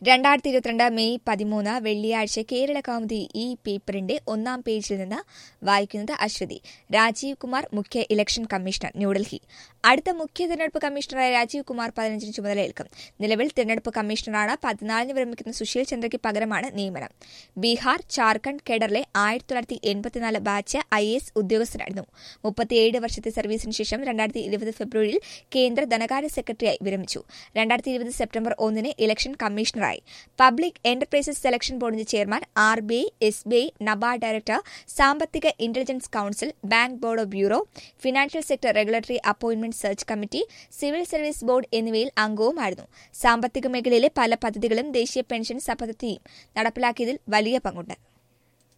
രണ്ടായിരത്തി ഇരുപത്തിരണ്ട് മെയ് പതിമൂന്ന് വെള്ളിയാഴ്ച കേരള കൗമുദി ഈ പേപ്പറിന്റെ ഒന്നാം പേജിൽ നിന്ന് വായിക്കുന്നത് അശ്വതി രാജീവ് കുമാർ മുഖ്യ ഇലക്ഷൻ കമ്മീഷണർ ന്യൂഡൽഹി അടുത്ത മുഖ്യ തെരഞ്ഞെടുപ്പ് കമ്മീഷണറായ രാജീവ് കുമാർ പതിനഞ്ചിന് ചുമതലയേൽക്കും നിലവിൽ തെരഞ്ഞെടുപ്പ് കമ്മീഷണറാണ് പതിനാലിന് വിരമിക്കുന്ന സുശീൽ ചന്ദ്രയ്ക്ക് പകരമാണ് നിയമനം ബീഹാർ ജാർഖണ്ഡ് കേഡറിലെ ആയിരത്തി തൊള്ളായിരത്തി എൺപത്തിനാല് ബാച്ച് ഐ എസ് ഉദ്യോഗസ്ഥനായിരുന്നു മുപ്പത്തിയേഴ് വർഷത്തെ സർവീസിന് ശേഷം രണ്ടായിരത്തി ഇരുപത് ഫെബ്രുവരിയിൽ കേന്ദ്ര ധനകാര്യ സെക്രട്ടറിയായി വിരമിച്ചു രണ്ടായിരത്തി ഇരുപത് സെപ്റ്റംബർ ഒന്നിന് ഇലക്ഷൻ കമ്മീഷണറായി പബ്ലിക് എന്റർപ്രൈസസ് സെലക്ഷൻ ബോർഡിന്റെ chairman R B I S B I NABARD director സാമ്പത്തിക intelligence council bank board of bureau financial sector regulatory appointment search committee civil service board എന്നിവയിൽ അംഗവുമായിരുന്നു സാമ്പത്തിക മേഖലയിലെ പല പദ്ധതികളും ദേശീയ പെൻഷൻ പദ്ധതിയും നടപ്പിലാക്കിയതിൽ വലിയ പങ്കുണ്ട്